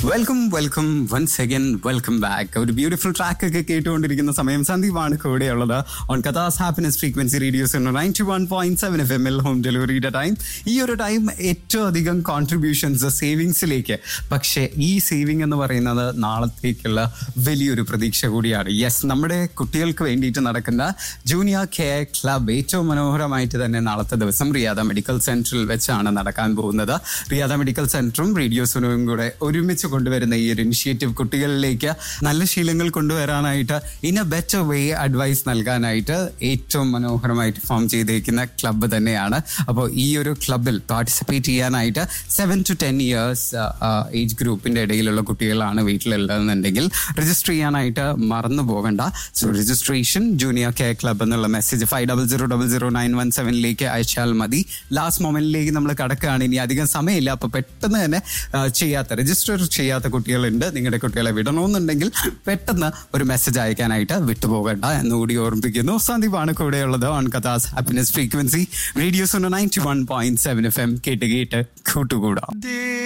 welcome welcome once again welcome back ഒരു beautiful track ഒക്കെ കേട്ടുകൊണ്ടിരിക്കുന്ന സമയം സന്ദീപാണ് കൂടെയുള്ളത് on Kathas happiness frequency radio's ninety one point seven F M L home ഡെലിവറിയുടെ ടൈം ഈ ഒരു ടൈം ഏറ്റവും അധികം കോൺട്രിബ്യൂഷൻസ് സേവിങ്സിലേക്ക് പക്ഷേ ഈ സേവിങ് എന്ന് പറയുന്നത് നാളത്തേക്കുള്ള വലിയൊരു പ്രതീക്ഷ കൂടിയാണ് യെസ് നമ്മുടെ കുട്ടികൾക്ക് വേണ്ടിയിട്ട് നടക്കുന്ന ജൂനിയർ കെയർ ക്ലബ് ഏറ്റവും മനോഹരമായിട്ട് തന്നെ നാളത്തെ ദിവസം റിയാദ മെഡിക്കൽ സെന്ററിൽ വെച്ചാണ് നടക്കാൻ പോകുന്നത് റിയാദ മെഡിക്കൽ സെന്ററും റേഡിയോ സുനവും കൂടെ ഒരുമിച്ച് കൊണ്ടുവരുന്ന ഈ ഒരു ഇനിഷ്യേറ്റീവ് കുട്ടികളിലേക്ക് നല്ല ശീലങ്ങൾ കൊണ്ടുവരാനായിട്ട് in a better way advice നൽകാനായിട്ട് ഏറ്റവും മനോഹരമായിട്ട് ഫോം ചെയ്തിരിക്കുന്ന ക്ലബ്ബ് തന്നെയാണ് അപ്പോൾ ഈ ഒരു ക്ലബിൽ പാർട്ടിസിപ്പേറ്റ് ചെയ്യാനായിട്ട് seven to ten years age ഗ്രൂപ്പിന്റെ ഇടയിലുള്ള കുട്ടികളാണ് വീട്ടിലുള്ളതെന്നുണ്ടെങ്കിൽ രജിസ്റ്റർ ചെയ്യാനായിട്ട് മറന്നു പോകണ്ട so registration junior care club എന്നുള്ള message five double zero double zero nine one സെവനിലേക്ക് അയച്ചാൽ മതി ലാസ്റ്റ് മൊമെന്റിലേക്ക് നമ്മൾ കടക്കുകയാണ് ഇനി അധികം സമയമില്ല അപ്പൊ പെട്ടെന്ന് തന്നെ ആ, ചെയ്യാത്ത രജിസ്റ്റർ ചെയ്യാത്ത കുട്ടികളുണ്ട് നിങ്ങളുടെ കുട്ടികളെ വിടണമെന്നുണ്ടെങ്കിൽ പെട്ടെന്ന് ഒരു മെസ്സേജ് അയക്കാനായിട്ട് വിട്ടുപോകണ്ട എന്നുകൂടി ഓർമ്മിപ്പിക്കുന്നു സന്ദീപാണ് കൂടെയുള്ളത് on Kathas happiness frequency radio's ninety one point seven F M കേട്ട് കേട്ട് കൂട്ടുകൂടാം